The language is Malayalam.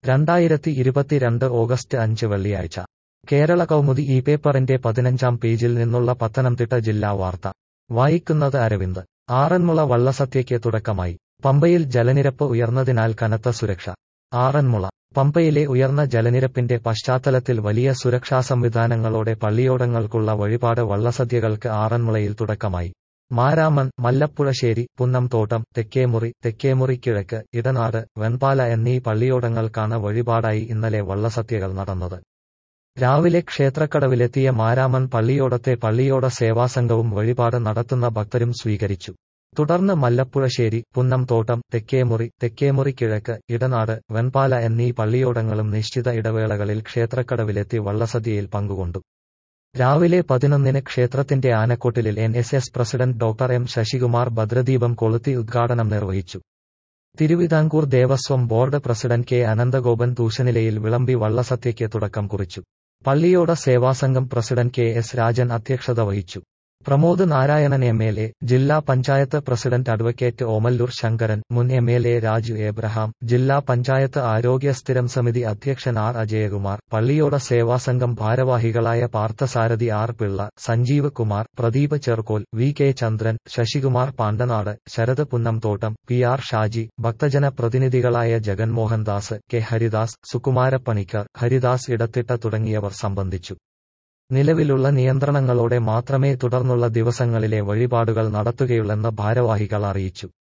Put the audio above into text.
രണ്ടായിരത്തി ഇരുപത്തിരണ്ട് ഓഗസ്റ്റ് അഞ്ച് വെള്ളിയാഴ്ച കേരള കൗമുദി ഈ പേപ്പറിന്റെ പതിനഞ്ചാം പേജിൽ നിന്നുള്ള പത്തനംതിട്ട ജില്ലാ വാർത്ത വായിക്കുന്നത് അരവിന്ദ് ആറന്മുള വള്ളസദ്യയ്ക്ക് തുടക്കമായി പമ്പയിൽ ജലനിരപ്പ് ഉയർന്നതിനാൽ കനത്ത സുരക്ഷ ആറന്മുള പമ്പയിലെ ഉയർന്ന ജലനിരപ്പിന്റെ പശ്ചാത്തലത്തിൽ വലിയ സുരക്ഷാ സംവിധാനങ്ങളോടെ പള്ളിയോടങ്ങൾക്കുള്ള വഴിപാട് വള്ളസദ്യകൾക്ക് ആറന്മുളയിൽ തുടക്കമായി മാരാമൺ മല്ലപ്പുഴശ്ശേരി പുന്നംതോട്ടം തെക്കേമുറി തെക്കേമുറി കിഴക്ക് ഇടനാട് വെൺപാല എന്നീ പള്ളിയോടങ്ങൾക്കാണ് വഴിപാടായി ഇന്നലെ വള്ളസദ്യകൾ നടന്നത് രാവിലെ ക്ഷേത്രക്കടവിലെത്തിയ മാരാമൺ പള്ളിയോടത്തെ പള്ളിയോട സേവാസംഘവും വഴിപാട് നടത്തുന്ന ഭക്തരും സ്വീകരിച്ചു തുടർന്ന് മല്ലപ്പുഴശ്ശേരി പുന്നംതോട്ടം തെക്കേമുറി തെക്കേമുറി കിഴക്ക് ഇടനാട് വെൺപാല എന്നീ പള്ളിയോടങ്ങളും നിശ്ചിത ഇടവേളകളിൽ ക്ഷേത്രക്കടവിലെത്തി വള്ളസദ്യയിൽ പങ്കുകൊണ്ടു രാവിലെ പതിനൊന്നിന് ക്ഷേത്രത്തിന്റെ ആനക്കൊട്ടിലിൽ N S S president doctor M Sasikumar ഭദ്രദീപം കൊളുത്തി ഉദ്ഘാടനം നിർവഹിച്ചു Travancore Devaswom board president K Ananthagopan തൂശനിലയിൽ വിളമ്പി വള്ളസത്യയ്ക്ക് തുടക്കം കുറിച്ചു Palliyoda Sevasangham president K S Rajan അധ്യക്ഷത വഹിച്ചു Pramod Narayanan M L A ജില്ലാ പഞ്ചായത്ത് പ്രസിഡന്റ് അഡ്വക്കേറ്റ് ഓമല്ലൂർ ശങ്കരൻ മുൻ M L A Raju Abraham ജില്ലാ പഞ്ചായത്ത് ആരോഗ്യ സ്ഥിരം സമിതി അധ്യക്ഷൻ ആർ അജയകുമാർ പള്ളിയോട സേവാസംഘം ഭാരവാഹികളായ Parthasarathy R Pillai Sanjeev Kumar Pradeep Cherkol V K Chandran Sasikumar Pandanad Sarath Punnamthottam P R Shaji ഭക്തജന പ്രതിനിധികളായ ജഗൻമോഹൻദാസ് കെ ഹരിദാസ് സുകുമാരപ്പണിക്കർ ഹരിദാസ് ഇടത്തിട്ട തുടങ്ങിയവർ സംബന്ധിച്ചു നിലവിലുള്ള നിയന്ത്രണങ്ങളോടെ മാത്രമേ തുടർന്നുള്ള ദിവസങ്ങളിലെ വഴിപാടുകൾ നടത്തുകയുള്ളെന്ന് ഭാരവാഹികൾ അറിയിച്ചു